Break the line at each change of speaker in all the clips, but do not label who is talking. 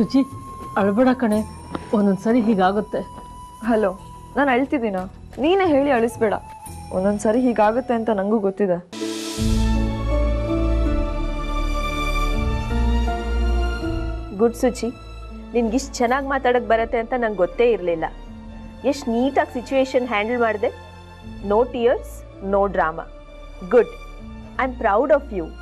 ಸುಚಿ ಅಳ್ಬೇಡ ಕಣೆ ಒಂದೊಂದ್ಸರಿ ಹೀಗಾಗುತ್ತೆ
ಹಲೋ ನಾನು ಅಳ್ತಿದ್ದೀನ ನೀನೇ ಹೇಳಿ ಅಳಿಸ್ಬೇಡ ಒಂದೊಂದ್ಸರಿ ಹೀಗಾಗುತ್ತೆ ಅಂತ ನಂಗೂ ಗೊತ್ತಿದೆ
ಗುಡ್ ಸುಚಿ ನಿನ್ಗಿಷ್ಟು ಚೆನ್ನಾಗಿ ಮಾತಾಡಕ್ ಬರತ್ತೆ ಅಂತ ನಂಗೆ ಗೊತ್ತೇ ಇರಲಿಲ್ಲ ಎಷ್ಟು ನೀಟಾಗಿ ಸಿಚುವೇಶನ್ ಹ್ಯಾಂಡಲ್ ಮಾಡಿದೆ no tears no drama good I am proud of you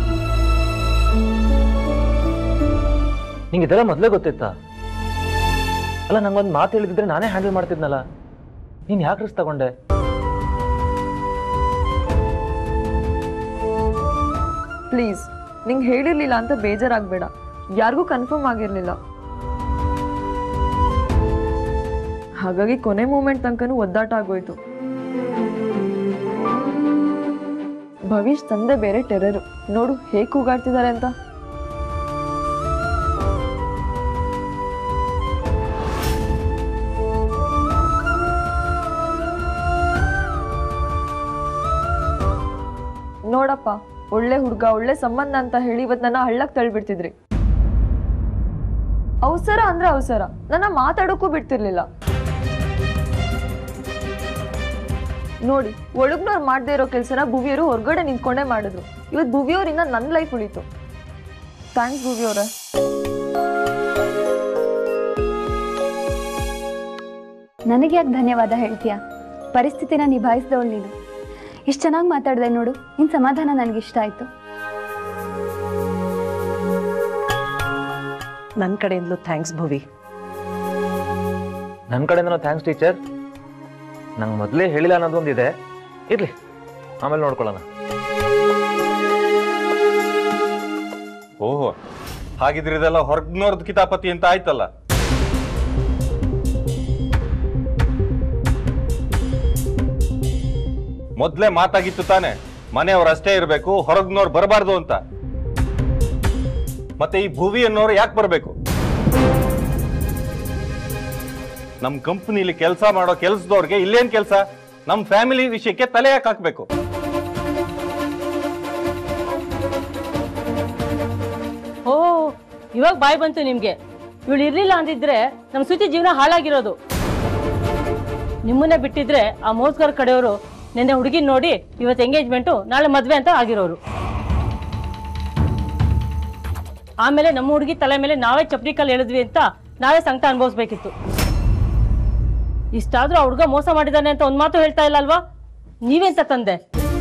ನಿಂಗೆ ಇದೆಲ್ಲ ಮೊದಲೇ ಗೊತ್ತಿತ್ತಾ ಅಲ್ಲ ನಂಗೊಂದು ಮಾತು ಹೇಳಿದ್ರೆ ನಾನೇ ಹ್ಯಾಂಡಲ್ ಮಾಡ್ತಿದ್ನಲ್ಲ ನೀನು ಯಾಕೆ ರಿಸ್ಕ್ ತಗೊಂಡೆ
ಪ್ಲೀಸ್ ನಿಂಗೆ ಹೇಳಿರ್ಲಿಲ್ಲ ಅಂತ ಬೇಜಾರಾಗಬೇಡ ಯಾರಿಗೂ ಕನ್ಫರ್ಮ್ ಆಗಿರಲಿಲ್ಲ ಹಾಗಾಗಿ ಕೊನೆ ಮೂಮೆಂಟ್ ತನಕನೂ ಒದ್ದಾಟ ಆಗೋಯ್ತು ಭವಿಷ್ ತಂದೆ ಬೇರೆ ಟೆರರು ನೋಡು ಹೇಗೆ ಕೂಗಾಡ್ತಿದ್ದಾರೆ ಅಂತ ನೋಡಪ್ಪ ಒಳ್ಳೆ ಹುಡುಗ ಒಳ್ಳೆ ಸಂಬಂಧ ಅಂತ ಹೇಳಿ ಇವತ್ತು ನನ್ನ ಹಳ್ಳಕ್ ತಳ್ಬಿಡ್ತಿದ್ರಿ ಅವಸರ ಅಂದ್ರೆ ಅವಸರ ನನ್ನ ಮಾತಾಡೋಕ್ಕೂ ಬಿಡ್ತಿರ್ಲಿಲ್ಲ ನೋಡಿ ಒಳಗ್ನವ್ರು ಮಾಡದೇ ಇರೋ ಕೆಲಸನ ಭುವಿಯವರು ಹೊರಗಡೆ ನಿಂತ್ಕೊಂಡೇ ಮಾಡಿದ್ರು ಇವತ್ತು ಭುವಿಯವರಿಂದ ನನ್ನ ಲೈಫ್ ಉಳಿತು ಥ್ಯಾಂಕ್ಸ್ ಭುವಿಯವರೇ
ನನಗೆ ಯಾಕೆ ಧನ್ಯವಾದ ಹೇಳ್ತೀಯ ಪರಿಸ್ಥಿತಿನ ನಿಭಾಯಿಸಿದವಳು ನೀನು ಇಷ್ಟು ಚೆನ್ನಾಗಿ ಮಾತಾಡಿದೆ ನೋಡು ನಿನ್ನ ಸಮಾಧಾನ ನನಗಿಷ್ಟ ಆಯಿತು
ನನ್ನ ಕಡೆಯಿಂದಲೂ ಥ್ಯಾಂಕ್ಸ್ ಭುವಿ
ನನ್ನ ಕಡೆಯಿಂದ ಥ್ಯಾಂಕ್ಸ್ ಟೀಚರ್ ನಂಗೆ ಮೊದಲೇ ಹೇಳಿಲ್ಲ ಅನ್ನೋದೊಂದಿದೆ ಇರಲಿ ಆಮೇಲೆ ನೋಡ್ಕೊಳ್ಳೋಣ
ಓಹೋ ಹಾಗಿದ್ರೆ ಇದೆಲ್ಲ ಹೊರಗ್ನೋರ್ದು ಕಿತಾಪತಿ ಅಂತ ಆಯ್ತಲ್ಲ ಮೊದ್ಲೇ ಮಾತಾಗಿತ್ತು ತಾನೆ ಮನೆಯವ್ರು ಅಷ್ಟೇ ಇರಬೇಕು ಹೊರಗ್ನೋರ್ ಬರಬಾರ್ದು ಅಂತ ಮತ್ತೆ ಈ ಭುವಿ ಅನ್ನೋರು ಯಾಕೆ ಬರಬೇಕು ನಮ್ ಕಂಪ್ನಿಲಿ ಕೆಲಸ ಮಾಡೋ ಕೆಲ್ಸದವ್ರಿಗೆ ಇಲ್ಲೇನ್ ಕೆಲಸ ನಮ್ ಫ್ಯಾಮಿಲಿ ವಿಷಯಕ್ಕೆ ತಲೆ ಯಾಕೆ ಹಾಕ್ಬೇಕು
ಓ ಇವಾಗ ಬಾಯ್ ಬಂತು ನಿಮ್ಗೆ ಇವಳು ಇರ್ಲಿಲ್ಲ ಅಂದಿದ್ರೆ ನಮ್ಮ ಸುಚಿ ಜೀವನ ಹಾಳಾಗಿರೋದು ನಿಮ್ಮನ್ನೇ ಬಿಟ್ಟಿದ್ರೆ ಆ ಮೋಸ್ಕರ್ ಕಡೆಯವರು ನಿನ್ನೆ ಹುಡುಗಿನ ನೋಡಿ ಇವತ್ತು ಎಂಗೇಜ್ಮೆಂಟು ನಾಳೆ ಮದ್ವೆ ಅಂತ ಆಗಿರೋರು ಆಮೇಲೆ ನಮ್ಮ ಹುಡುಗಿ ತಲೆ ಮೇಲೆ ನಾವೇ ಚಪ್ರಿ ಕಲ್ಲು ಎಳೆದ್ವಿ ಅಂತ ನಾವೇ ಸಂಕಟ ಅನುಭವಿಸ್ಬೇಕಿತ್ತು ಇಷ್ಟಾದ್ರೂ ಆ ಹುಡುಗ ಮೋಸ ಮಾಡಿದಾನೆ ಅಂತ ಒಂದ್ ಮಾತು ಹೇಳ್ತಾ ಇಲ್ಲ ಅಲ್ವಾ ನೀವೆಂತ ತಂದೆ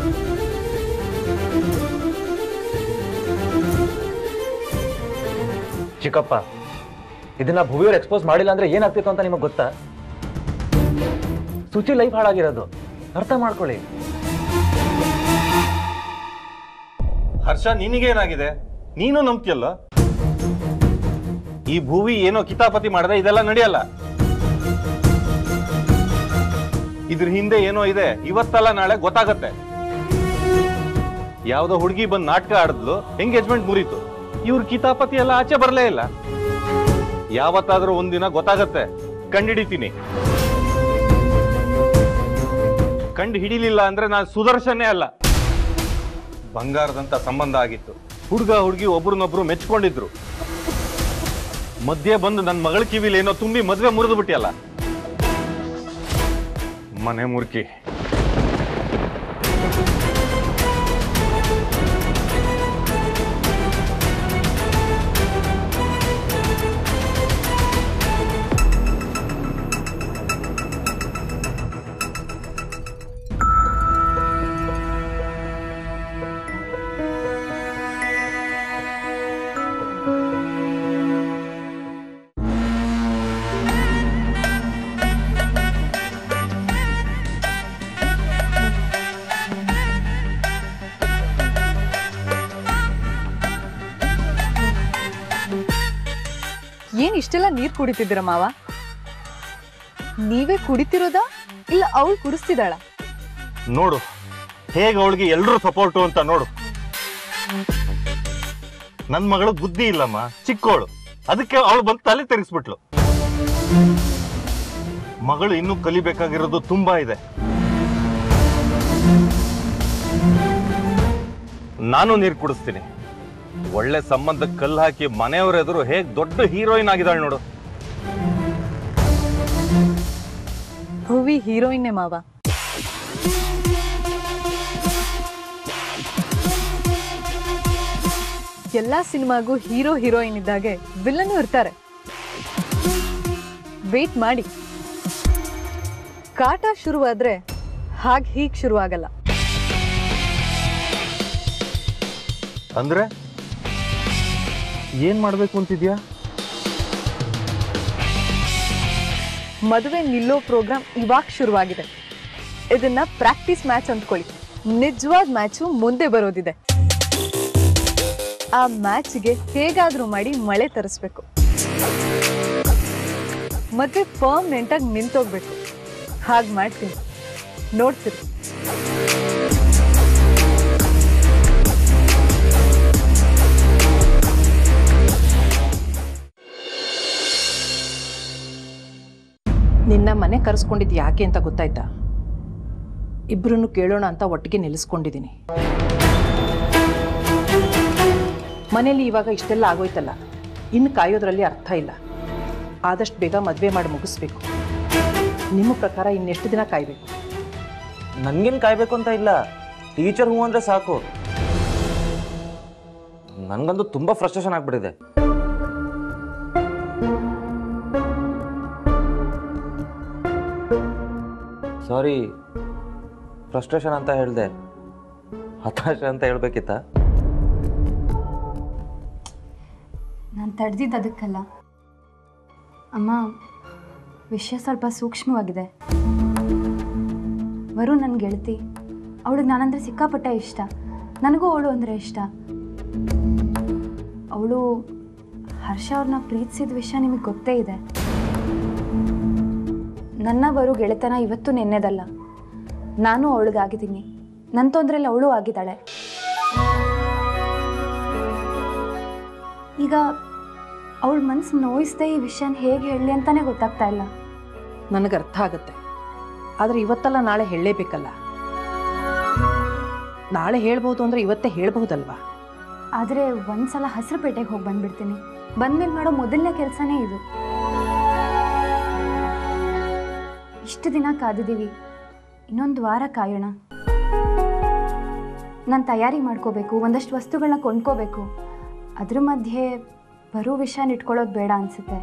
ಚಿಕ್ಕಪ್ಪ ಇದನ್ನ ಭುವಿಯವ್ರು ಎಕ್ಸ್ಪೋಸ್ ಮಾಡಿಲ್ಲ ಅಂದ್ರೆ ಏನಾಗ್ತಿತ್ತು ಅಂತ ನಿಮಗೆ ಗೊತ್ತಾ ಸುಚಿ ಲೈಫ್ ಹಾಳಾಗಿರೋದು ಅರ್ಥ ಮಾಡ್ಕೊಳ್ಳಿ
ಹರ್ಷ ನಿನಗೇನಾಗಿದೆ ನೀನು ನಂಬ್ತಿಯಲ್ಲ ಈ ಭೂವಿ ಏನೋ ಕಿತಾಪತಿ ಮಾಡದೆ ಇದೆಲ್ಲ ನಡೆಯಲ್ಲ ಇದ್ರ ಹಿಂದೆ ಏನೋ ಇದೆ ಇವತ್ತಲ್ಲ ನಾಳೆ ಗೊತ್ತಾಗತ್ತೆ ಯಾವ್ದೋ ಹುಡುಗಿ ಬಂದ್ ನಾಟಕ ಆಡಿದ್ಲು ಎಂಗೇಜ್ಮೆಂಟ್ ಮುರೀತು ಇವ್ರ ಕಿತಾಪತಿ ಎಲ್ಲ ಆಚೆ ಬರಲೇ ಇಲ್ಲ ಯಾವತ್ತಾದ್ರೂ ಒಂದಿನ ಗೊತ್ತಾಗತ್ತೆ ಕಂಡಿಡಿತೀನಿ ಕಂಡು ಹಿಡಿಲಿಲ್ಲ ಅಂದ್ರೆ ನಾನು ಸುದರ್ಶನೇ ಅಲ್ಲ ಬಂಗಾರದಂತ ಸಂಬಂಧ ಆಗಿತ್ತು ಹುಡುಗ ಹುಡುಗಿ ಒಬ್ರನ್ನೊಬ್ರು ಮೆಚ್ಕೊಂಡಿದ್ರು ಮಧ್ಯೆ ಬಂದು ನನ್ನ ಮಗಳ ಕಿವಿಲಿ ಏನೋ ತುಂಬಿ ಮದ್ವೆ ಮುರಿದು ಬಿಟ್ಟಿಯಲ್ಲ ಮನೆ ಮುರ್ಕಿ
ಏನ್ ಇಷ್ಟೆಲ್ಲ ನೀರ್ ಕುಡಿತಿದ್ದೀರ ಮಾವ ನೀವೇ ಕುಡಿತಿರೋದಾ ಇಲ್ಲ ಅವಳು ಕುಡಿಸ್ತಿದ್ದಾಳ
ನೋಡು ಹೇಗೆ ಅವಳಿಗೆ ಎಲ್ರೂ ಸಪೋರ್ಟು ಅಂತ ನೋಡು ನನ್ ಮಗಳು ಬುದ್ಧಿ ಇಲ್ಲಮ್ಮ ಚಿಕ್ಕವಳು ಅದಕ್ಕೆ ಅವಳು ಬಂದು ತಲೆ ತೆರೆಸ್ಬಿಟ್ಲು ಮಗಳು ಇನ್ನೂ ಕಲಿಬೇಕಾಗಿರೋದು ತುಂಬಾ ಇದೆ ನಾನು ನೀರು ಕುಡಿಸ್ತೀನಿ ಒಳ್ಳೆ ಸಂಬಂಧಕ್ಕೆ ಕಲ್ಲು ಹಾಕಿ ಮನೆಯವ್ರ ಎದುರು ಹೇಗ್ ದೊಡ್ಡ ಹೀರೋಯಿನ್ ಆಗಿದ್ದಾಳೆ ನೋಡು
ಭುವಿ ಹೀರೋಯಿನ್ನೇ ಮಾವ ಎಲ್ಲಾ ಸಿನಿಮಾಗೂ ಹೀರೋ ಹೀರೋಯಿನ್ ಇದ್ದಾಗೆ ವಿಲ್ಲನು ಇರ್ತಾರೆ ವೇಟ್ ಮಾಡಿ ಕಾಟ ಶುರುವಾದ್ರೆ ಹಾಗೆ ಹೀಗ್ ಶುರುವಾಗಲ್ಲ
ಅಂದ್ರೆ ಏನ್ ಮಾಡ್ಬೇಕು ಅಂತಿದ್ಯಾ
ಮದುವೆ ನಿಲ್ಲೋ ಪ್ರೋಗ್ರಾಮ್ ಇವಾಗ ಶುರುವಾಗಿದೆ ಇದನ್ನ ಪ್ರಾಕ್ಟೀಸ್ ಮ್ಯಾಚ್ ಅಂದ್ಕೊಳ್ಳಿ ನಿಜವಾದ ಮ್ಯಾಚು ಮುಂದೆ ಬರೋದಿದೆ ಆ ಮ್ಯಾಚ್ಗೆ ಹೇಗಾದ್ರೂ ಮಾಡಿ ಮಳೆ ತರಿಸ್ಬೇಕು ಮತ್ತೆ ಪರ್ಮನೆಂಟ್ ಆಗಿ ನಿಂತೋಗ್ಬೇಕು ಹಾಗೆ ಮಾಡ್ತೀನಿ ನೋಡ್ತೀರಿ
ನಿನ್ನ ಮನೆ ಕರೆಸ್ಕೊಂಡಿದ್ದು ಯಾಕೆ ಅಂತ ಗೊತ್ತಾಯ್ತಾ ಇಬ್ಬರನ್ನು ಕೇಳೋಣ ಅಂತ ಒಟ್ಟಿಗೆ ನಿಲ್ಲಿಸ್ಕೊಂಡಿದ್ದೀನಿ ಮನೇಲಿ ಇವಾಗ ಇಷ್ಟೆಲ್ಲ ಆಗೋಯ್ತಲ್ಲ ಇನ್ನು ಕಾಯೋದ್ರಲ್ಲಿ ಅರ್ಥ ಇಲ್ಲ ಆದಷ್ಟು ಬೇಗ ಮದುವೆ ಮಾಡಿ ಮುಗಿಸ್ಬೇಕು ನಿಮ್ಮ ಪ್ರಕಾರ ಇನ್ನೆಷ್ಟು ದಿನ ಕಾಯಬೇಕು
ನನ್ಗೇನು ಕಾಯ್ಬೇಕು ಅಂತ ಇಲ್ಲ ಟೀಚರ್ ಹೂ ಅಂದ್ರೆ ಸಾಕು ನನ್ಗಂತೂ ತುಂಬಾ ಫ್ರಸ್ಟ್ರೇಷನ್ ಆಗ್ಬಿಟ್ಟಿದೆ ಸಾರಿ ಫ್ರಸ್ಟ್ರೇಷನ್ ಅಂತ ಹೇಳ್ದೆ ಹತಾಶೆ ಅಂತ ಹೇಳ್ಬೇಕಿತ್ತ
ನಾನು ತಡೆದಿದ್ದು ಅದಕ್ಕಲ್ಲ ಅಮ್ಮ ವಿಷಯ ಸ್ವಲ್ಪ ಸೂಕ್ಷ್ಮವಾಗಿದೆ ವರು ನನ್ನ ಗೆಳತಿ ಅವಳಿಗೆ ನಾನಂದ್ರೆ ಸಿಕ್ಕಾಪಟ್ಟೆ ಇಷ್ಟ ನನಗೂ ಅವಳು ಅಂದರೆ ಇಷ್ಟ ಅವಳು ಹರ್ಷ ಅವ್ರನ್ನ ಪ್ರೀತಿಸಿದ ವಿಷಯ ನಿಮಗೆ ಗೊತ್ತೇ ಇದೆ ನನ್ನ ವರು ಗೆಳೆತನ ಇವತ್ತು ನೆನ್ನೆದಲ್ಲ ನಾನು ಅವಳಿಗಾಗಿದ್ದೀನಿ ನನ್ನ ತೊಂದರೆಯಲ್ಲಿ ಅವಳು ಆಗಿದ್ದಾಳೆ ಈಗ ಅವಳ ಮನ್ಸು ನೋಯಿಸ್ದೆ ಈ ವಿಷಯನ ಹೇಗೆ ಹೇಳಲಿ ಅಂತಾನೆ ಗೊತ್ತಾಗ್ತಾ ಇಲ್ಲ
ನನಗೆ ಅರ್ಥ ಆಗುತ್ತೆ ಆದರೆ ಇವತ್ತಲ್ಲ ನಾಳೆ ಹೇಳಲೇಬೇಕಲ್ಲ ನಾಳೆ ಹೇಳ್ಬೋದು ಅಂದರೆ ಇವತ್ತೇ ಹೇಳ್ಬಹುದಲ್ವಾ
ಆದರೆ ಒಂದ್ಸಲ ಹಸಿರುಪೇಟೆಗೆ ಹೋಗಿ ಬಂದ್ಬಿಡ್ತೀನಿ ಬಂದ್ಮೇಲೆ ಮಾಡೋ ಮೊದಲನೇ ಕೆಲಸನೇ ಇದು ಇಷ್ಟು ದಿನ ಕಾದಿದ್ದೀವಿ ಇನ್ನೊಂದು ವಾರ ಕಾಯೋಣ ನಾನು ತಯಾರಿ ಮಾಡ್ಕೋಬೇಕು ಒಂದಷ್ಟು ವಸ್ತುಗಳನ್ನ ಕೊಂಡ್ಕೋಬೇಕು ಅದ್ರ ಮಧ್ಯೆ ಬರೋ ವಿಷಯನ ಇಟ್ಕೊಳ್ಳೋದು ಬೇಡ ಅನ್ಸುತ್ತೆ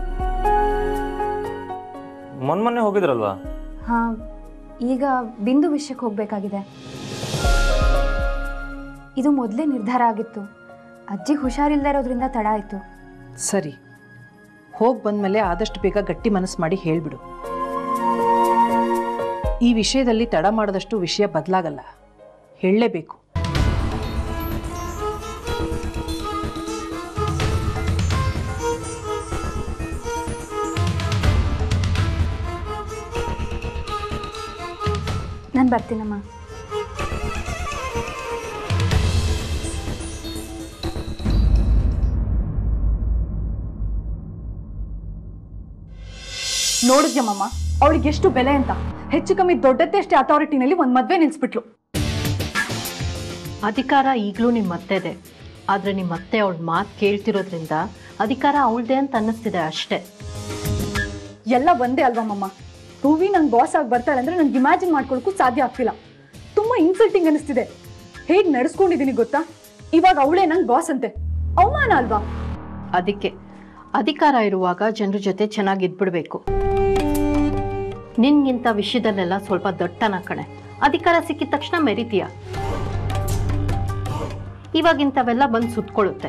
ಮೊನ್ನೆ ಮೊನ್ನೆ ಹೋಗಿದ್ರಲ್ವಾ
ಹಾಂ ಈಗ ಬಿಂದು ವಿಷಯಕ್ಕೆ ಹೋಗಬೇಕಾಗಿದೆ ಇದು ಮೊದಲೇ ನಿರ್ಧಾರ ಆಗಿತ್ತು ಅಜ್ಜಿಗೆ ಹುಷಾರಿಲ್ಲದೆ ಇರೋದ್ರಿಂದ ತಡ ಆಯಿತು
ಸರಿ ಹೋಗಿ ಬಂದಮೇಲೆ ಆದಷ್ಟು ಬೇಗ ಗಟ್ಟಿ ಮನಸ್ಸು ಮಾಡಿ ಹೇಳಿಬಿಡು ಈ ವಿಷಯದಲ್ಲಿ ತಡ ಮಾಡಿದಷ್ಟು ವಿಷಯ ಬದಲಾಗಲ್ಲ ಹೇಳಲೇಬೇಕು
ನಾನು ಬರ್ತೀನಮ್ಮ
ನೋಡಿದ್ಯಮ್ಮಮ್ಮ ಅವಳಿಗೆ ಎಷ್ಟು ಬೆಲೆ ಅಂತ ಹೆಚ್ಚು ಕಮ್ಮಿ ದೊಡ್ಡತ್ತೆ ಅಷ್ಟೇ ಅಥಾರಿಟಿನಲ್ಲಿ ಒಂದು ಮದ್ವೆ ನಿಲ್ಸ್ಬಿಟ್ಲು
ಅಧಿಕಾರ ಈಗಲೂ ನಿಮ್ಮ ಅತ್ತೆದೆ ಆದರೆ ನಿಮ್ಮ ಅತ್ತೆ ಅವಳ ಮಾತು ಕೇಳ್ತಿರೋದ್ರಿಂದ ಅಧಿಕಾರ ಅವಳದೇ ಅಂತ ಅನ್ನಿಸ್ತಿದೆ ಅಷ್ಟೇ
ಎಲ್ಲ ಒಂದೇ ಅಲ್ವಮ್ಮಮ್ಮ ಹೂವಿ ನಂಗೆ ಬಾಸ್ ಆಗಿ ಬರ್ತಾಳೆ ಅಂದ್ರೆ ನಂಗೆ ಇಮ್ಯಾಜಿನ್ ಮಾಡ್ಕೊಳಕ್ಕೂ ಸಾಧ್ಯ ಆಗ್ತಿಲ್ಲ ತುಂಬಾ ಇನ್ಸಲ್ಟಿಂಗ್ ಅನಿಸ್ತಿದೆ ಹೇಗೆ ನಡೆಸ್ಕೊಂಡಿದ್ದೀನಿ ಗೊತ್ತಾ ಇವಾಗ ಅವಳೇ ನಂಗೆ ಬಾಸ್ ಅಂತೆ ಅವಮಾನ ಅಲ್ವಾ
ಅದಕ್ಕೆ ಅಧಿಕಾರ ಇರುವಾಗ ಜನರ ಜೊತೆ ಚೆನ್ನಾಗಿ ಇದ್ಬಿಡ್ಬೇಕು ನಿನ್ಗಿಂತ ವಿಷಯದಲ್ಲೆಲ್ಲ ಸ್ವಲ್ಪ ದಟ್ಟನ ಕಣೆ ಅಧಿಕಾರ ಸಿಕ್ಕಿದ ತಕ್ಷಣ ಮೆರಿತೀಯ ಇವಾಗಿಂಥವೆಲ್ಲ ಬಂದು ಸುತ್ಕೊಳ್ಳುತ್ತೆ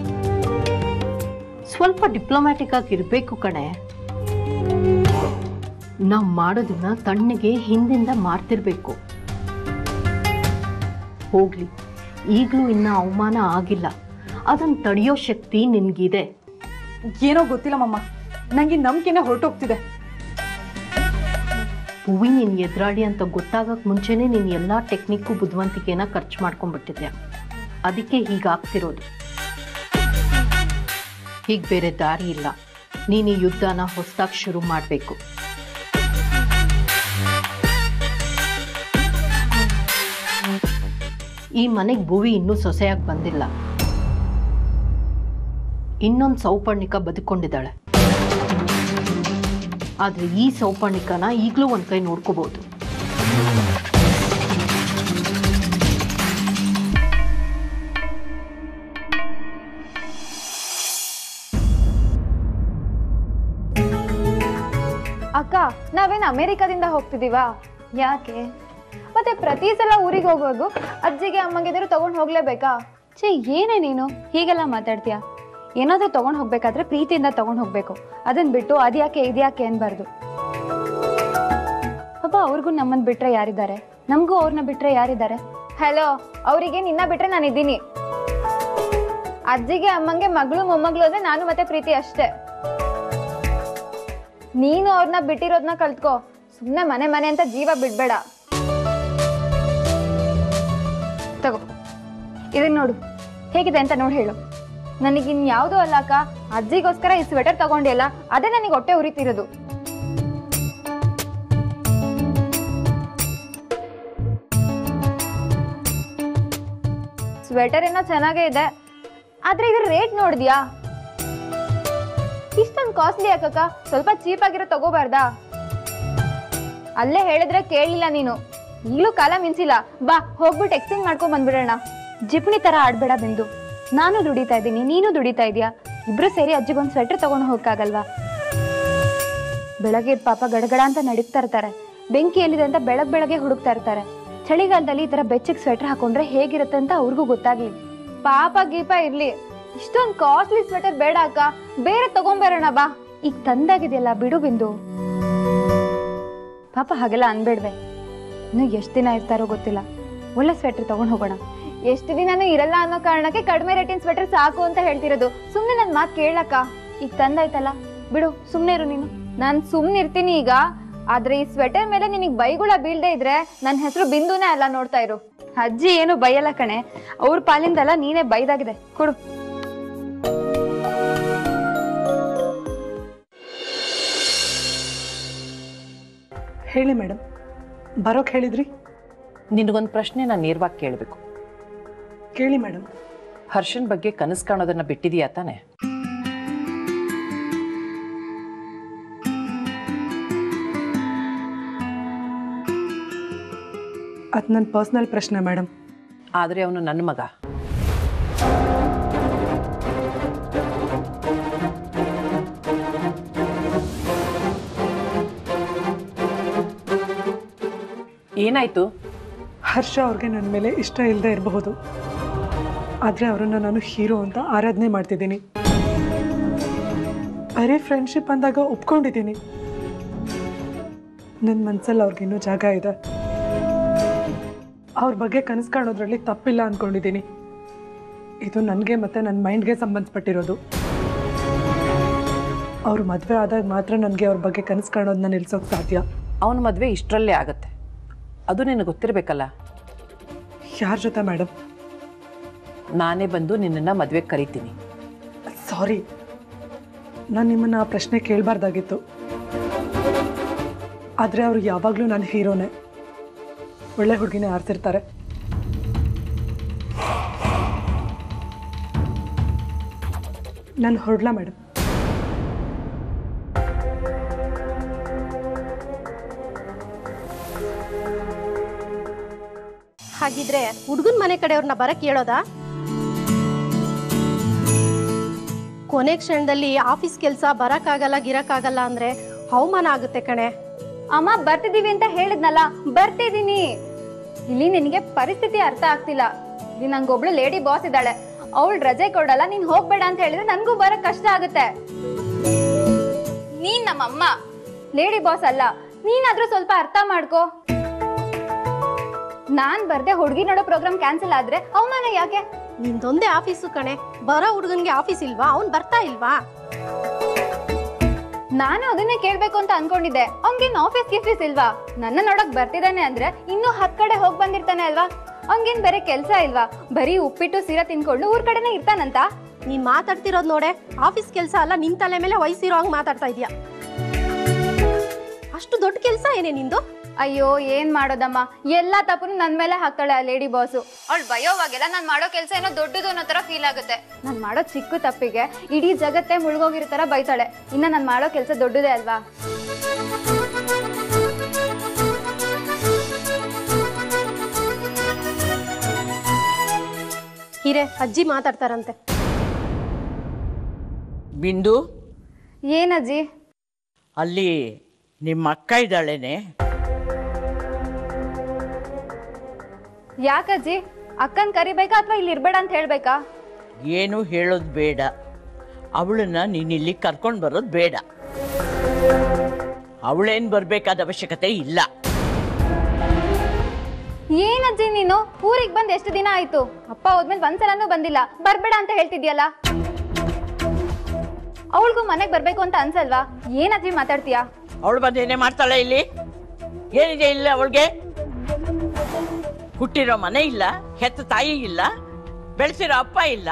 ಸ್ವಲ್ಪ ಡಿಪ್ಲೊಮ್ಯಾಟಿಕ್ ಆಗಿ ಇರಬೇಕು ಕಣೆ ನಾವು ಮಾಡೋದನ್ನ ತಣ್ಣಗೆ ಹಿಂದಿಂದ ಮಾಡ್ತಿರ್ಬೇಕು ಹೋಗ್ಲಿ ಈಗಲೂ ಇನ್ನ ಅವಮಾನ ಆಗಿಲ್ಲ ಅದನ್ನ ತಡೆಯೋ ಶಕ್ತಿ ನಿನ್ಗಿದೆ
ಏನೋ ಗೊತ್ತಿಲ್ಲಮ್ಮಮ್ಮ ನಂಗೆ ನಂಬಿಕೆನೆ ಹೊರಟೋಗ್ತಿದೆ
ಹೂವಿ ನೀನ್ ಎದುರಾಳಿ ಅಂತ ಗೊತ್ತಾಗಕ್ ಮುಂಚೆನೆ ನೀನ್ ಎಲ್ಲಾ ಟೆಕ್ನಿಕ್ಕು ಬುದ್ಧಿವಂತಿಕೆನ ಖರ್ಚು ಮಾಡ್ಕೊಂಡ್ಬಿಟ್ಟಿದ್ಯಾ ಅದಕ್ಕೆ ಹೀಗಾಗ್ತಿರೋದು ಹೀಗ್ ಬೇರೆ ದಾರಿ ಇಲ್ಲ ನೀನು ಈ ಯುದ್ಧನ ಹೊಸದಾಗಿ ಶುರು ಮಾಡಬೇಕು ಈ ಮನೆಗೆ ಭೂವಿ ಇನ್ನೂ ಸೊಸೆಯಾಗಿ ಬಂದಿಲ್ಲ ಇನ್ನೊಂದು ಸೌಪರ್ಣಿಕ ಬದುಕೊಂಡಿದ್ದಾಳೆ ಆದರೆ ಈ ಸೌಪರ್ಣಿಕನ ಈಗಲೂ ಒಂದು ಕೈ ನೋಡ್ಕೋಬಹುದು
ಅಕ್ಕ ನಾವೇನು ಅಮೇರಿಕಾದಿಂದ ಹೋಗ್ತಿದೀವಾ ಯಾಕೆ ಮತ್ತೆ ಪ್ರತಿ ಸಲ ಊರಿಗೆ ಹೋಗುವಾಗ ಅಜ್ಜಿಗೆ ಅಮ್ಮಗೆ ಏನಾದ್ರು ತಗೊಂಡು ಹೋಗ್ಲೇಬೇಕಾ ಛೇ ಏನೇ ನೀನು ಹೀಗೆಲ್ಲ ಮಾತಾಡ್ತೀಯ ಏನಾದ್ರೂ ತಗೊಂಡು ಹೋಗ್ಬೇಕಾದ್ರೆ ಪ್ರೀತಿಯಿಂದ ತಗೊಂಡು ಹೋಗ್ಬೇಕು ಅದನ್ನ ಬಿಟ್ಟು ಅದ್ಯಾಕೆ ಇದ್ಯಾಕೆ ಅನ್ಬಾರ್ದು ಪಾಪ ಅವ್ರಿಗೂ ನಮ್ಮನ್ನ ಬಿಟ್ರೆ ಯಾರಿದ್ದಾರೆ ನಮಗೂ ಅವ್ರನ್ನ ಬಿಟ್ರೆ ಯಾರಿದ್ದಾರೆ ಹಲೋ ಅವರಿಗೆ ನಿನ್ನ ಬಿಟ್ರೆ ನಾನು ಇದ್ದೀನಿ ಅಜ್ಜಿಗೆ ಅಮ್ಮಂಗೆ ಮಗಳು ಮೊಮ್ಮಗಳು ಅಂದ್ರೆ ನಾನು ಮತ್ತೆ ಪ್ರೀತಿ ಅಷ್ಟೇ ನೀನು ಅವ್ರನ್ನ ಬಿಟ್ಟಿರೋದನ್ನ ಕಲ್ತ್ಕೋ ಸುಮ್ಮನೆ ಮನೆ ಮನೆ ಅಂತ ಜೀವ ಬಿಡ್ಬೇಡ ತಗೋ ಇದನ್ನ ನೋಡು ಹೇಗಿದೆ ಅಂತ ನೋಡಿ ಹೇಳು ನನಗಿನ್ ಯಾವುದು ಅಲ್ಲ ಅಕ್ಕ ಅಜ್ಜಿಗೋಸ್ಕರ ಈ ಸ್ವೆಟರ್ ತಗೊಂಡಿಲ್ಲ ಅದೇ ನನಗೆ ಹೊಟ್ಟೆ ಉರಿತಿರೋದು ಸ್ವೆಟರ್ ಏನೋ ಚೆನ್ನಾಗೇ ಇದೆ ಆದ್ರೆ ಇದ್ರ ರೇಟ್ ನೋಡಿದ್ಯಾ ಇಷ್ಟೊಂದು ಕಾಸ್ಟ್ಲಿ ಯಾಕಕ್ಕ ಸ್ವಲ್ಪ ಚೀಪ್ ಆಗಿರೋ ತಗೋಬಾರ್ದಾ ಅಲ್ಲೇ ಹೇಳಿದ್ರೆ ಕೇಳಲಿಲ್ಲ ನೀನು ಈಗಲೂ ಕಾಲ ಮಿಂಚಿಲ್ಲ ಬಾ ಹೋಗ್ಬಿಟ್ಟು ಎಕ್ಸ್ಚೇಂಜ್ ಮಾಡ್ಕೊಂಡ್ ಬಂದ್ಬಿಡೋಣ ಜಿಪ್ಣಿ ತರ ಆಡ್ಬೇಡ ಬಿಂದು ನಾನು ದುಡಿತಾ ಇದ್ದೀನಿ ನೀನು ದುಡಿತಾ ಇದೀಯಾ ಇಬ್ರು ಸೇರಿ ಅಜ್ಜಿಗೊಂದು ಸ್ವೆಟರ್ ತಗೊಂಡು ಹೋಗಕ್ಕಾಗಲ್ವಾ ಬೆಳಗ್ಗೆ ಪಾಪ ಗಡಗಡ ಅಂತ ನಡೀತಾ ಇರ್ತಾರೆ ಬೆಂಕಿ ಎಲ್ಲಿದೆ ಅಂತ ಬೆಳಗ್ ಬೆಳಗ್ಗೆ ಹುಡುಕ್ತಾ ಇರ್ತಾರೆ ಚಳಿಗಾಲದಲ್ಲಿ ಈ ತರ ಬೆಚ್ಚಗ್ ಸ್ವೆಟರ್ ಹಾಕೊಂಡ್ರೆ ಹೇಗಿರುತ್ತೆ ಅಂತ ಅವ್ರಿಗೂ ಗೊತ್ತಾಗ್ಲಿ ಪಾಪ ಗೀಪ ಇರ್ಲಿ ಇಷ್ಟೊಂದು ಕಾಸ್ಟ್ಲಿ ಸ್ವೆಟರ್ ಬೇಡ ಅಕ್ಕ ಬೇರೆ ತಗೊಂಬರೋಣ ಬಾ ಈಗ ತಂದಾಗಿದೆಯಲ್ಲ ಬಿಡು ಬಿಂದು ಪಾಪ ಹಾಗೆಲ್ಲ ಅನ್ಬೇಡ್ವೆ ಇನ್ನು ಎಷ್ಟು ದಿನ ಇರ್ತಾರೋ ಗೊತ್ತಿಲ್ಲ ಒಳ್ಳೆ ಸ್ವೆಟರ್ ತಗೊಂಡ್ ಹೋಗೋಣ ಎಷ್ಟು ದಿನನೂ ಇರಲ್ಲ ಅನ್ನೋ ಕಾರಣಕ್ಕೆ ಕಡಿಮೆ ರೇಟಿನ ಸ್ವೆಟರ್ ಸಾಕು ಅಂತ ಹೇಳ್ತಿರೋದು ಸುಮ್ನೆ ನನ್ ಮಾತು ಕೇಳಕ್ಕ ಈಗ ತಂದಾಯ್ತಲ್ಲ ಬಿಡು ಸುಮ್ನೆ ಇರು ನೀನು ನಾನ್ ಸುಮ್ನೆ ಇರ್ತೀನಿ ಈಗ ಆದ್ರೆ ಈ ಸ್ವೆಟರ್ ಮೇಲೆ ನಿನಗ್ ಬೈಗುಳ ಬೀಳ್ದೆ ಇದ್ರೆ ನನ್ನ ಹೆಸರು ಬಿಂದುನೇ ಅಲ್ಲ ನೋಡ್ತಾ ಇರು ಅಜ್ಜಿ ಏನು ಬೈಯಲ್ಲ ಕಣೆ ಅವ್ರ ಪಾಲಿಂದಲ್ಲ ನೀನೇ ಬೈದಾಗಿದೆ ಕೊಡು
ಹೇಳಿ ಮೇಡಮ್ ಬರೋಕ್ ಹೇಳಿದ್ರಿ
ನಿನಗೊಂದು ಪ್ರಶ್ನೆ ನಾನು ನೇರವಾಗಿ ಕೇಳಬೇಕು
ಕೇಳಿ ಮೇಡಮ್
ಹರ್ಷನ್ ಬಗ್ಗೆ ಕನಸು ಕಾಣೋದನ್ನ ಬಿಟ್ಟಿದೀಯಾ ತಾನೆ
ಅದು ನನ್ನ ಪರ್ಸ್ನಲ್ ಪ್ರಶ್ನೆ ಮೇಡಮ್
ಆದರೆ ಅವನು ನನ್ನ ಮಗ ಏನಾಯ್ತು
ಹರ್ಷ ಅವ್ರಿಗೆ ನನ್ನ ಮೇಲೆ ಇಷ್ಟ ಇಲ್ಲದೆ ಇರಬಹುದು ಆದರೆ ಅವರನ್ನು ನಾನು ಹೀರೋ ಅಂತ ಆರಾಧನೆ ಮಾಡ್ತಿದ್ದೀನಿ ಬರೀ ಫ್ರೆಂಡ್ಶಿಪ್ ಅಂದಾಗ ಒಪ್ಕೊಂಡಿದ್ದೀನಿ ನನ್ನ ಮನಸ್ಸಲ್ಲಿ ಅವ್ರಿಗಿನ್ನೂ ಜಾಗ ಇದೆ ಅವ್ರ ಬಗ್ಗೆ ಕನಸು ಕಾಣೋದ್ರಲ್ಲಿ ತಪ್ಪಿಲ್ಲ ಅಂದ್ಕೊಂಡಿದ್ದೀನಿ ಇದು ನನಗೆ ಮತ್ತು ನನ್ನ ಮೈಂಡ್ಗೆ ಸಂಬಂಧಪಟ್ಟಿರೋದು ಅವ್ರು ಮದುವೆ ಆದಾಗ ಮಾತ್ರ ನನಗೆ ಅವ್ರ ಬಗ್ಗೆ ಕನಸು ಕಾಣೋದನ್ನ ನಿಲ್ಸೋಕೆ ಸಾಧ್ಯ
ಅವನ ಮದುವೆ ಇಷ್ಟರಲ್ಲೇ ಆಗತ್ತೆ ಅದು ನಿನಗೆ ಗೊತ್ತಿರಬೇಕಲ್ಲ
ಯಾರ ಜೊತೆ ಮೇಡಮ್
ನಾನೇ ಬಂದು ನಿನ್ನನ್ನು ಮದುವೆಗೆ ಕರಿತೀನಿ
ಸಾರಿ ನಾನು ನಿಮ್ಮನ್ನು ಆ ಪ್ರಶ್ನೆ ಕೇಳಬಾರ್ದಾಗಿತ್ತು ಆದರೆ ಅವರು ಯಾವಾಗಲೂ ನನ್ನ ಹೀರೋನೇ ಒಳ್ಳೆ ಹುಡುಗಿನೇ ಆರ್ತಿರ್ತಾರೆ ನಾನು ಹೊರಡ್ಲಾ ಮೇಡಮ್
ಹಾಗಿದ್ರೆ ಹುಡುಗನ ಮನೆ ಕಡೆಯವ್ರನ್ನ ಬರಕ್ ಹೇಳೋದಾ ಕೊನೆ ಕ್ಷಣದಲ್ಲಿ ಆಫೀಸ್ ಕೆಲಸ ಬರಕ್ಕಾಗಲ್ಲ ಗಿರಕ್ಕಾಗಲ್ಲ ಅಂದ್ರೆ ಅವಮಾನ ಆಗುತ್ತೆ ಕಣೆ
ಅಮ್ಮ ಬರ್ತಿದೀವಿ ಅಂತ ಹೇಳಿದ್ನಲ್ಲ ಬರ್ತಿದೀನಿ ಇಲ್ಲಿ ನಿನಗೆ ಪರಿಸ್ಥಿತಿ ಅರ್ಥ ಆಗ್ತಿಲ್ಲ ಇಲ್ಲಿ ನಂಗೊಬ್ಳು ಲೇಡಿ ಬಾಸ್ ಇದ್ದಾಳೆ ಅವಳು ರಜೆ ಕೊಡಲ್ಲ ನೀನ್ ಹೋಗ್ಬೇಡ ಅಂತ ಹೇಳಿದ್ರೆ ನನ್ಗೂ ಬರಕ್ ಕಷ್ಟ ಆಗುತ್ತೆ ನೀನ್ ನಮ್ಮಮ್ಮ ಲೇಡಿ ಬಾಸ್ ಅಲ್ಲ ನೀನಾದ್ರೂ ಸ್ವಲ್ಪ ಅರ್ಥ ಮಾಡ್ಕೋ ನಾನ್ ಬರ್ದೆ ಹುಡುಗಿ ನೋಡೋ ಪ್ರೋಗ್ರಾಮ್ ಕ್ಯಾನ್ಸಲ್ ಆದ್ರೆ ಅವಮಾನ ಯಾಕೆ
ನಿಂದೊಂದೇ ಆಫೀಸು ಕಣೆ ಬರೋ ಹುಡುಗನ್ಗೆ ಆಫೀಸ್ ಇಲ್ವಾ ಅವ್ನ್ ಬರ್ತಾ ಇಲ್ವಾ
ನಾನು ಅದನ್ನೇ ಕೇಳ್ಬೇಕು ಅಂತ ಅನ್ಕೊಂಡಿದ್ದೆ ಅವ್ನ್ಗೇನ್ ಆಫೀಸ್ ಗಿಫೀಸ್ ಇಲ್ವಾ ನನ್ನ ನೋಡಕ್ ಬರ್ತಿದ್ದಾನೆ ಅಂದ್ರೆ ಇನ್ನೂ ಹತ್ ಕಡೆ ಹೋಗ್ ಬಂದಿರ್ತಾನೆ ಅಲ್ವಾ ಅವ್ನ್ಗೇನ್ ಬೇರೆ ಕೆಲ್ಸ ಇಲ್ವಾ ಬರೀ ಉಪ್ಪಿಟ್ಟು ಸೀರಾ ತಿನ್ಕೊಂಡು ಊರ್ ಕಡೆನೇ ಇರ್ತಾನಂತ
ನೀನ್ ಮಾತಾಡ್ತಿರೋದ್ ನೋಡೆ ಆಫೀಸ್ ಕೆಲಸ ಅಲ್ಲ ನಿನ್ ತಲೆ ಮೇಲೆ ವಯಸ್ಸಿರೋ ಹಂಗ್ ಮಾತಾಡ್ತಾ ಇದೀಯ ಅಷ್ಟು ದೊಡ್ಡ ಕೆಲಸ ಏನೇ ನಿಂದು
ಅಯ್ಯೋ ಏನ್ ಮಾಡೋದಮ್ಮ ಎಲ್ಲಾ ತಪ್ಪನು ನನ್ ಮೇಲೆ ಹಾಕ್ತಾಳೆ ಆ ಲೇಡಿ ಬಾಸು ಅವಳು ಬಯೋವಾಗೆಲ್ಲ ನಾನ್ ಮಾಡೋ ಕೆಲಸ ಏನೋ ದೊಡ್ಡದು ಅನ್ನೋ ತರ ಫೀಲ್ ಆಗುತ್ತೆ ನಾನ್ ಮಾಡೋ ಚಿಕ್ಕ ತಪ್ಪಿಗೆ ಇಡೀ ಜಗತ್ತೇ ಮುಳುಗೋಗಿರೋ ತರ ಬೈತಾಳೆ ಇನ್ನ ನಾನ್ ಮಾಡೋ ಕೆಲಸ ದೊಡ್ಡದೇ ಅಲ್ವಾ
ಹಿರೇ ಅಜ್ಜಿ ಮಾತಾಡ್ತಾರಂತೆ
ಬಿಂದು
ಏನಜ್ಜಿ
ಅಲ್ಲಿ ನಿಮ್ಮ ಅಕ್ಕ ಇದ್ದಾಳೇನೆ
ಯಾಕಜ್ಜಿ ಅಕ್ಕನ್ ಕರಿಬೇಕಾ ಅಥವಾ ಇಲ್ಲಿ ಇರ್ಬೇಡ ಅಂತ ಹೇಳ್ಬೇಕಾ
ಏನು ಹೇಳೋದು ಬೇಡ ಅವಳನ್ನ ನೀನು ಇಲ್ಲಿ ಕರ್ಕೊಂಡು ಬರೋದು ಬೇಡ ಅವಳೇನು ಬರಬೇಕಾದ ಅವಶ್ಯಕತೆ ಇಲ್ಲ
ಏನಜ್ಜಿ ನೀನು ಊರಿಗೆ ಬಂದ್ ಎಷ್ಟು ದಿನ ಆಯ್ತು ಅಪ್ಪ ಹೋದ್ಮೇಲೆ ಒಂದ್ಸಲನೂ ಬಂದಿಲ್ಲ ಬರ್ಬೇಡ ಅಂತ ಹೇಳ್ತಿದ್ಯಲ್ಲ ಅವಳಿಗೂ ಮನೆಗ್ ಬರ್ಬೇಕು ಅಂತ ಅನ್ಸಲ್ವಾ ಏನಜ್ಜಿ ಮಾತಾಡ್ತೀಯಾ
ಅವಳು ಬಂದು ಏನೇ ಮಾಡ್ತಾಳೆ ಇಲ್ಲಿ ಏನಿದೆ ಇಲ್ಲ ಅವಳಿಗೆ ಹುಟ್ಟಿರೋ ಮನೆ ಇಲ್ಲ ಹೆತ್ತ ತಾಯಿ ಇಲ್ಲ ಬೆಳೆಸಿರೋ ಅಪ್ಪ ಇಲ್ಲ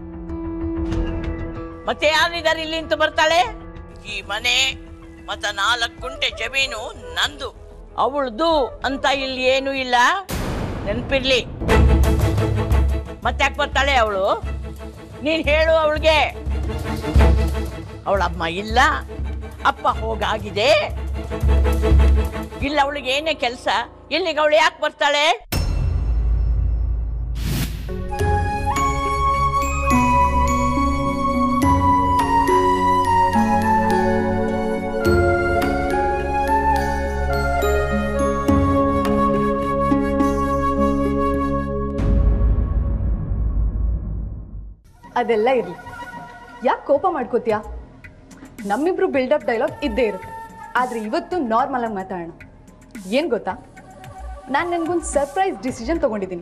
ಮತ್ತೆ ಯಾರಿದ್ದಾರೆ ಇಲ್ಲಿ ಅಂತ ಬರ್ತಾಳೆ ಈ ಮನೆ ಮತ್ತ ನಾಲ್ಕು ಗುಂಟೆ ಜಮೀನು ನಂದು ಅವಳದು ಅಂತ ಇಲ್ಲಿ ಏನೂ ಇಲ್ಲ ನೆನಪಿರ್ಲಿ ಮತ್ತೆ ಯಾಕೆ ಬರ್ತಾಳೆ ಅವಳು ನೀನ್ ಹೇಳು ಅವಳಿಗೆ ಅವಳ ಅಮ್ಮ ಇಲ್ಲ ಅಪ್ಪ ಹೋಗಾಗಿದೆ ಇಲ್ಲ ಅವಳಿಗೆ ಏನೇ ಕೆಲಸ ಇಲ್ಲಿಗೆ ಅವಳು ಯಾಕೆ ಬರ್ತಾಳೆ
ಅದೆಲ್ಲ ಇರಲಿ ಯಾಕೆ ಕೋಪ ಮಾಡ್ಕೋತೀಯಾ ನಮ್ಮಿಬ್ರು ಬಿಲ್ಡಪ್ ಡೈಲಾಗ್ ಇದ್ದೇ ಇರುತ್ತೆ ಆದರೆ ಇವತ್ತು ನಾರ್ಮಲ್ ಆಗಿ ಮಾತಾಡೋಣ ಏನು ಗೊತ್ತಾ ನಾನು ನನಗೊಂದು ಸರ್ಪ್ರೈಸ್ ಡಿಸಿಷನ್ ತಗೊಂಡಿದ್ದೀನಿ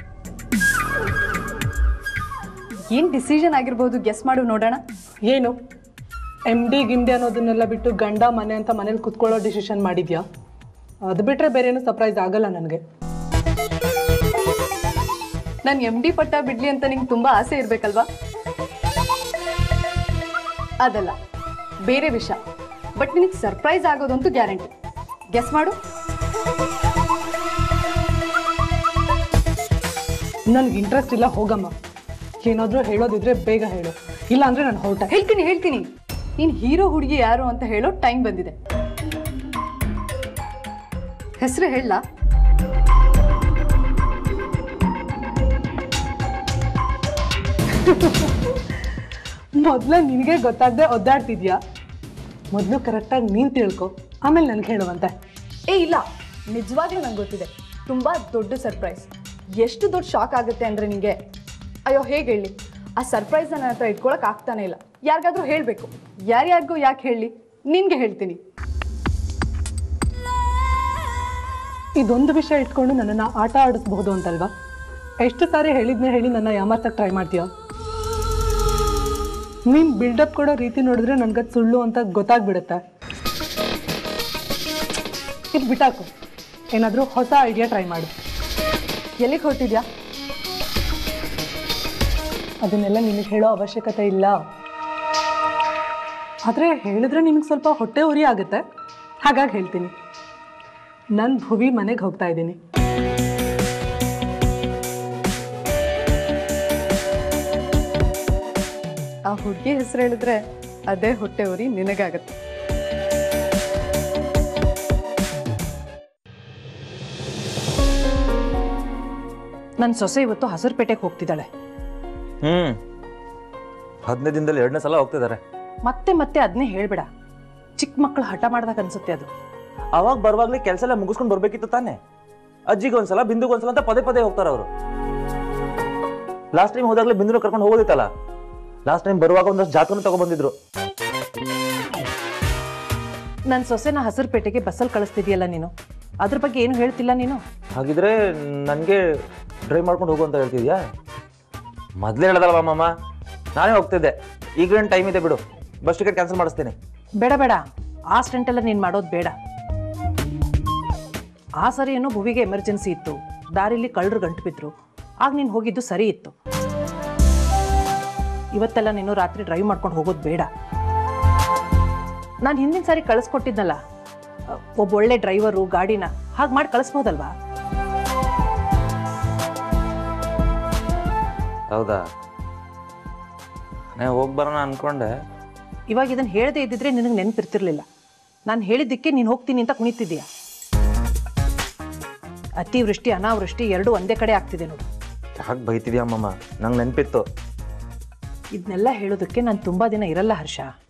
ಏನು ಡಿಸಿಷನ್ ಆಗಿರ್ಬೋದು ಗೆಸ್ ಮಾಡು ನೋಡೋಣ
ಏನು ಎಮ್ ಡಿ ಗಿಂಡಿ ಅನ್ನೋದನ್ನೆಲ್ಲ ಬಿಟ್ಟು ಗಂಡ ಮನೆ ಅಂತ ಮನೇಲಿ ಕುತ್ಕೊಳ್ಳೋ ಡಿಸಿಷನ್ ಮಾಡಿದ್ಯಾ ಅದು ಬಿಟ್ಟರೆ ಬೇರೆ ಏನು ಸರ್ಪ್ರೈಸ್ ಆಗಲ್ಲ ನನಗೆ
ನಾನು ಎಮ್ ಡಿ ಪಟ್ಟ ಬಿಡ್ಲಿ ಅಂತ ನಿಂಗೆ ತುಂಬ ಆಸೆ ಇರಬೇಕಲ್ವಾ ಅದಲ್ಲ ಬೇರೆ ವಿಷಯ ಬಟ್ ನಿನಗೆ ಸರ್ಪ್ರೈಸ್ ಆಗೋದಂತೂ ಗ್ಯಾರಂಟಿ ಗೆಸ್ ಮಾಡು
ನನಗೆ ಇಂಟ್ರೆಸ್ಟ್ ಇಲ್ಲ ಹೋಗಮ್ಮ ಏನಾದರೂ ಹೇಳೋದಿದ್ರೆ ಬೇಗ ಹೇಳು ಇಲ್ಲ ಅಂದರೆ ನಾನು ಹೊರಟ
ಹೇಳ್ತೀನಿ ಹೇಳ್ತೀನಿ ನೀನು ಹೀರೋ ಹುಡುಗಿ ಯಾರು ಅಂತ ಹೇಳೋ ಟೈಮ್ ಬಂದಿದೆ ಹೆಸರು ಹೇಳ
ಮೊದಲು ನಿನಗೆ ಗೊತ್ತಾಗದೆ ಒದ್ದಾಡ್ತಿದ್ಯಾ ಮೊದಲು ಕರೆಕ್ಟಾಗಿ ನೀನು ತಿಳ್ಕೊ ಆಮೇಲೆ ನನಗೆ ಹೇಳುವಂತೆ
ಏ ಇಲ್ಲ ನಿಜವಾಗ್ಲೂ ನಂಗೆ ಗೊತ್ತಿದೆ ತುಂಬ ದೊಡ್ಡ ಸರ್ಪ್ರೈಸ್ ಎಷ್ಟು ದೊಡ್ಡ ಶಾಕ್ ಆಗುತ್ತೆ ಅಂದರೆ ನಿಮಗೆ ಅಯ್ಯೋ ಹೇಗೆ ಹೇಳಿ ಆ ಸರ್ಪ್ರೈಸ್ ನನ್ನ ಹತ್ರ ಇಟ್ಕೊಳಕ್ ಆಗ್ತಾನೆ ಇಲ್ಲ ಯಾರಿಗಾದ್ರೂ ಹೇಳಬೇಕು ಯಾರ್ಯಾರಿಗೂ ಯಾಕೆ ಹೇಳಿ ನಿನ್ಗೆ ಹೇಳ್ತೀನಿ
ಇದೊಂದು ವಿಷಯ ಇಟ್ಕೊಂಡು ನನ್ನನ್ನು ಆಟ ಆಡಿಸ್ಬಹುದು ಅಂತಲ್ವಾ ಎಷ್ಟು ಸಾರಿ ಹೇಳಿದ್ನೇ ಹೇಳಿ ನನ್ನ ಯಾಮರ್ಸಕ್ಕೆ ಟ್ರೈ ಮಾಡ್ತೀಯ ನೀನು ಬಿಲ್ಡಪ್ ಕೊಡೋ ರೀತಿ ನೋಡಿದ್ರೆ ನನಗದು ಸುಳ್ಳು ಅಂತ ಗೊತ್ತಾಗ್ಬಿಡುತ್ತೆ ಇದು ಬಿಟ್ಟಾಕು ಏನಾದರೂ ಹೊಸ ಐಡಿಯಾ ಟ್ರೈ ಮಾಡು
ಎಲ್ಲಿಗೆ ಹೊರಟಿದ್ಯಾ
ಅದನ್ನೆಲ್ಲ ನಿನಗೆ ಹೇಳೋ ಅವಶ್ಯಕತೆ ಇಲ್ಲ ಆದರೆ ಹೇಳಿದ್ರೆ ನಿನಗೆ ಸ್ವಲ್ಪ ಹೊಟ್ಟೆ ಉರಿ ಆಗುತ್ತೆ ಹಾಗಾಗಿ ಹೇಳ್ತೀನಿ ನನ್ನ ಭುವಿ ಮನೆಗೆ ಹೋಗ್ತಾ ಇದ್ದೀನಿ
ಆ ಹುಡುಗಿ ಹೆಸರು ಹೇಳಿದ್ರೆ ಅದೇ ಹೊಟ್ಟೆ ಉರಿ ನಿನಗಾಗತ್ತೆ
ನನ್ನ ಸೊಸೆ ಇವತ್ತು ಹಸರುಪೇಟೆಗೆ ಹೋಗ್ತಿದ್ದಾಳೆ
ಹ್ಮ್ ಹದಿನೈದು ದಿನದಲ್ಲಿ ಎರಡನೇ ಸಲ ಹೋಗ್ತಿದ್ದಾರೆ
ಮತ್ತೆ ಮತ್ತೆ ಅದನ್ನೇ ಹೇಳ್ಬೇಡ ಚಿಕ್ಕ ಮಕ್ಕಳು ಹಠ ಮಾಡ್ದಾಗ ಅನ್ಸುತ್ತೆ ಅದು
ಅವಾಗ ಬರುವಾಗ್ಲೇ ಕೆಲಸ ಎಲ್ಲ ಮುಗಿಸ್ಕೊಂಡು ಬರ್ಬೇಕಿತ್ತು ತಾನೆ ಅಜ್ಜಿಗೆ ಒಂದ್ಸಲ ಬಿಂದುಗೆ ಒಂದ್ಸಲ ಅಂತ ಪದೇ ಪದೇ ಹೋಗ್ತಾರ ಅವರು ಲಾಸ್ಟ್ ಟೈಮ್ ಹೋದಾಗ್ಲೇ ಬಿಂದುನ ಕರ್ಕೊಂಡು ಹೋಗೋದಿತ್ತಲ್ಲ ಲಾಸ್ಟ್ ಟೈಮ್ ಬರುವಾಗ ಒಂದಷ್ಟು ಜಾತಕನು ತಗೊಂಡ್ಬಂದಿದ್ರು
ನನ್ನ ಸೊಸೆನ ಹಸರುಪೇಟೆಗೆ ಬಸ್ಸಲ್ಲಿ ಕಳಿಸ್ತಿದ್ಯಲ್ಲ ನೀನು ಅದ್ರ ಬಗ್ಗೆ ಏನು ಹೇಳ್ತಿಲ್ಲ ನೀನು
ಹಾಗಿದ್ರೆ ನನಗೆ ಡ್ರೈವ್ ಮಾಡ್ಕೊಂಡು ಹೋಗು ಅಂತ ಹೇಳ್ತಿದ್ಯಾ ಮೊದಲೇ ಹೇಳದಲ್ವಾ ಮಾಮ ನಾನೇ ಹೋಗ್ತಿದ್ದೆ ಈಗ ಟೈಮ್ ಇದೆ ಬಿಡು ಬಸ್ ಟಿಕೆಟ್ ಕ್ಯಾನ್ಸಲ್ ಮಾಡಿಸ್ತೇನೆ
ಬೇಡ ಬೇಡ ಆ ಸ್ಟೆಂಟ್ ಎಲ್ಲ ನೀನು ಮಾಡೋದು ಬೇಡ ಆ ಸರಿ ಏನೋ ಭುವಿಗೆ ಎಮರ್ಜೆನ್ಸಿ ಇತ್ತು ದಾರಿಲಿ ಕಳ್ಳರು ಗಂಟು ಬಿದ್ರು ಆಗ ನೀನು ಹೋಗಿದ್ದು ಸರಿ ಇತ್ತು ಇವತ್ತೆಲ್ಲ ನೀನು ರಾತ್ರಿ ಡ್ರೈವ್ ಮಾಡ್ಕೊಂಡು ಹೋಗೋದು ಬೇಡ ನಾನು ಹಿಂದಿನ ಸಾರಿ ಕಳಿಸ್ಕೊಟ್ಟಿದ್ನಲ್ಲ ಒಬ್ಬ ಒಳ್ಳೆ ಡ್ರೈವರು ಗಾಡಿನ ಹಾಗೆ ಮಾಡಿ ಕಳಿಸ್ಬೋದಲ್ವಾ
ಹೌದಾ ನಾ ಹೋಗಿ ಬರೋಣ ಅನ್ಕೊಂಡೆ
ಇವಾಗ ಇದನ್ನು ಹೇಳದೇ ಇದ್ದಿದ್ರೆ ನಿನಗೆ ನೆನಪಿರ್ತಿರ್ಲಿಲ್ಲ ನಾನು ಹೇಳಿದ್ದಕ್ಕೆ ನೀನು ಹೋಗ್ತೀನಿ ಅಂತ ಕುಣಿತಿದ್ದೀಯ ಅತಿವೃಷ್ಟಿ ಅನಾವೃಷ್ಟಿ ಎರಡೂ ಒಂದೇ ಕಡೆ ಆಗ್ತಿದೆ ನೋಡು
ಯಾಕೆ ಬೈತಿದ್ಯಾ ಅಮ್ಮಮ್ಮ ನಂಗೆ ನೆನಪಿತ್ತು
ಇದನ್ನೆಲ್ಲ ಹೇಳೋದಕ್ಕೆ ನಾನು ತುಂಬ ದಿನ ಇರಲ್ಲ ಹರ್ಷ